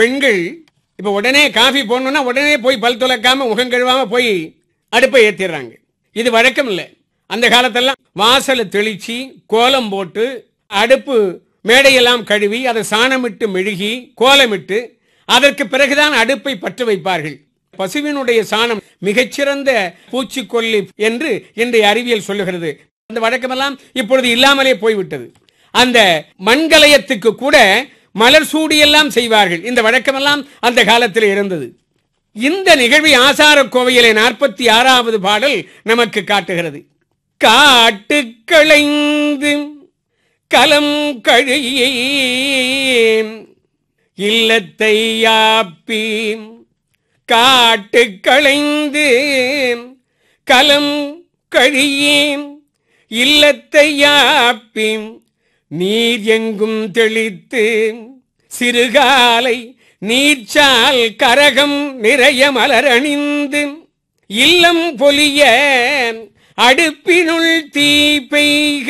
பெண்கள் இப்ப உடனே காஃபி போடணும்னா உடனே போய் பல் துலக்காம முகம் கழுவாம போய் அடுப்பை ஏத்திடுறாங்க இது வழக்கம் இல்லை அந்த காலத்தெல்லாம் வாசலை தெளிச்சு கோலம் போட்டு அடுப்பு மேடையெல்லாம் கழுவி அதை சாணமிட்டு மெழுகி கோலமிட்டு அதற்கு பிறகுதான் அடுப்பை பற்ற வைப்பார்கள் பசுவினுடைய சாணம் மிகச்சிறந்த பூச்சிக்கொல்லி என்று இன்றைய அறிவியல் சொல்லுகிறது அந்த வழக்கமெல்லாம் இப்பொழுது இல்லாமலே போய்விட்டது அந்த மண்கலயத்துக்கு கூட மலர் சூடியெல்லாம் செய்வார்கள் இந்த வழக்கமெல்லாம் அந்த காலத்தில் இருந்தது இந்த நிகழ்வி ஆசார கோவையிலே நாற்பத்தி ஆறாவது பாடல் நமக்கு காட்டுகிறது காட்டு களைந்து கலம் கழியே இல்லத்தை யாப்பி காட்டு களைந்து கலம் கழியேன் இல்லத்தை யாப்பி நீர் எங்கும் தெளித்து சிறுகாலை நீர்ச்சால் கரகம் நிறைய மலர் அணிந்து இல்லம் பொலிய அடுப்பினுள் தீ பெய்க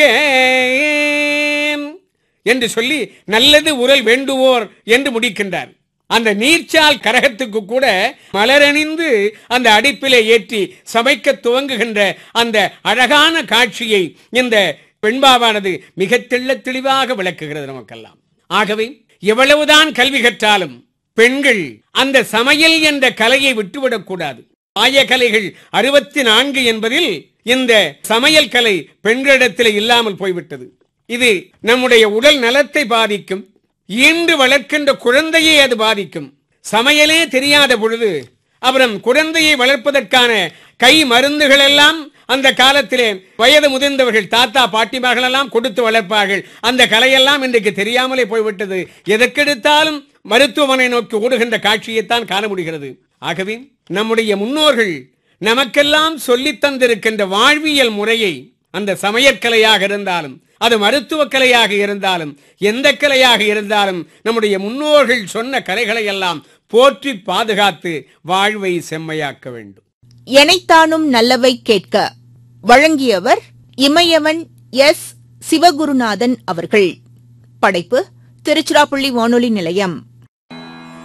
என்று சொல்லி நல்லது உரல் வேண்டுவோர் என்று முடிக்கின்றார் அந்த நீர்ச்சால் கரகத்துக்கு கூட மலரணிந்து அந்த அடுப்பிலே ஏற்றி சமைக்க துவங்குகின்ற அந்த அழகான காட்சியை இந்த பெண்பாவானது மிக தெள்ள தெளிவாக விளக்குகிறது நமக்கெல்லாம் ஆகவே எவ்வளவுதான் கல்வி கற்றாலும் பெண்கள் அந்த சமையல் என்ற கலையை விட்டுவிடக் கூடாது ஆயக்கலைகள் அறுபத்தி நான்கு என்பதில் இந்த சமையல் கலை பெண்களிடத்தில் இல்லாமல் போய்விட்டது இது நம்முடைய உடல் நலத்தை பாதிக்கும் ஈன்று வளர்க்கின்ற குழந்தையை அது பாதிக்கும் சமையலே தெரியாத பொழுது அப்புறம் குழந்தையை வளர்ப்பதற்கான கை மருந்துகள் எல்லாம் அந்த காலத்திலே வயது முதிர்ந்தவர்கள் தாத்தா பாட்டிமார்கள் எல்லாம் கொடுத்து வளர்ப்பார்கள் அந்த கலையெல்லாம் இன்றைக்கு தெரியாமலே போய்விட்டது எதற்கெடுத்தாலும் மருத்துவமனை நோக்கி ஓடுகின்ற காட்சியைத்தான் காண முடிகிறது ஆகவே நம்முடைய முன்னோர்கள் நமக்கெல்லாம் சொல்லித் தந்திருக்கின்ற வாழ்வியல் முறையை அந்த சமையற்கலையாக இருந்தாலும் அது மருத்துவக் கலையாக இருந்தாலும் எந்த கலையாக இருந்தாலும் நம்முடைய முன்னோர்கள் சொன்ன கலைகளை எல்லாம் போற்றி பாதுகாத்து வாழ்வை செம்மையாக்க வேண்டும் எனைத்தானும் நல்லவை கேட்க வழங்கியவர் இமயவன் எஸ் சிவகுருநாதன் அவர்கள் படைப்பு திருச்சிராப்பள்ளி வானொலி நிலையம்